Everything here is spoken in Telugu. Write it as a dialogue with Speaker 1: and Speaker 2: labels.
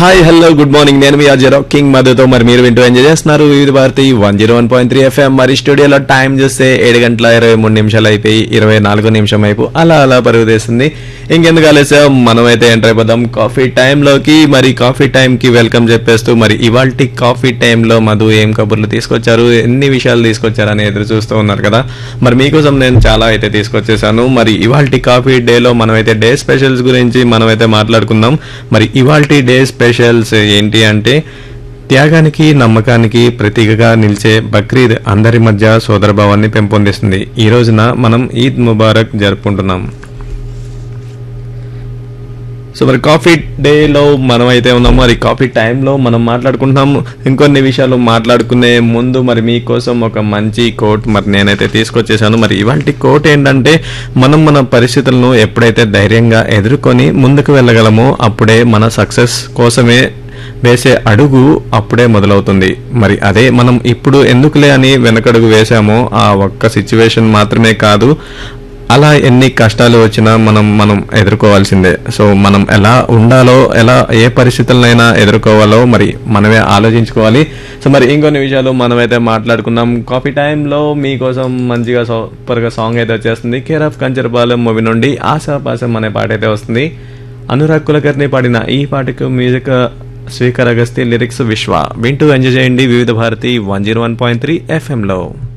Speaker 1: హాయ్ హలో గుడ్ మార్నింగ్ నేను మీ అజయ్ కింగ్ మధుతో మరి మీరు వింటూ ఎంజాయ్ చేస్తున్నారు Vividh Bharati one zero one point three FM మరి స్టూడియోలో టైం చూస్తే ఏడు గంటల ఇరవై మూడు నిమిషాలు అయిపోయి ఇరవై నాలుగు నిమిషం అయిపో అలా అలా పరుగు తీస్తుంది ఇంకెందుకు ఆలస్యం మనమైతే ఎంటర్ అయిపోదాం కాఫీ టైంలోకి మరి కాఫీ టైంకి వెల్కమ్ చెప్పేస్తూ మరి ఇవాల్టి కాఫీ టైంలో మధు ఏం కబుర్లు తీసుకొచ్చారు ఎన్ని విషయాలు తీసుకొచ్చారని ఎదురు చూస్తూ ఉన్నారు కదా మరి మీకోసం నేను చాలా అయితే తీసుకొచ్చేసాను మరి ఇవాల్టి కాఫీ డేలో మనమైతే డే స్పెషల్స్ గురించి మనమైతే మాట్లాడుకుందాం మరి ఇవాల్టి డే స్పెషల్స్ ఏంటి అంటే త్యాగానికి నమ్మకానికి ప్రతీకగా నిలిచే బక్రీద్ అందరి మధ్య సోదరభావాన్ని పెంపొందిస్తుంది ఈ రోజున మనం ఈద్ ముబారక్ జరుపుకుంటున్నాం సో మరి కాఫీ డేలో మనం అయితే ఉన్నాము మరి కాఫీ టైంలో మనం మాట్లాడుకుంటున్నాం ఇంకొన్ని విషయాలు మాట్లాడుకునే ముందు మరి మీకోసం ఒక మంచి కోట్ మరి నేనైతే తీసుకొచ్చేసాను మరి ఇవాళ కోట్ ఏంటంటే మనం మన పరిస్థితులను ఎప్పుడైతే ధైర్యంగా ఎదుర్కొని ముందుకు వెళ్ళగలమో అప్పుడే మన సక్సెస్ కోసమే వేసే అడుగు అప్పుడే మొదలవుతుంది మరి అదే మనం ఇప్పుడు ఎందుకులే అని వెనకడుగు వేసామో ఆ ఒక్క సిచ్యువేషన్ మాత్రమే కాదు అలా ఎన్ని కష్టాలు వచ్చినా మనం మనం ఎదుర్కోవాల్సిందే సో మనం ఎలా ఉండాలో ఎలా ఏ పరిస్థితులనైనా ఎదుర్కోవాలో మరి మనమే ఆలోచించుకోవాలి సో మరి ఇంకొన్ని విషయాలు మనమైతే మాట్లాడుకున్నాం కాఫీ టైంలో మీకోసం మంచిగా సూపర్గా సాంగ్ అయితే వచ్చేస్తుంది కేర్ ఆఫ్ కంచరపాలెం మూవీ నుండి ఆశాపాశం అనే పాట అయితే వస్తుంది అనురాగ్ కులకర్ని పాడిన ఈ పాటకు మ్యూజిక్ స్వీకర్ అగస్తి లిరిక్స్ విశ్వ వింటూ ఎంజాయ్ చేయండి Vividh Bharati one zero one point three ఎఫ్ఎంలో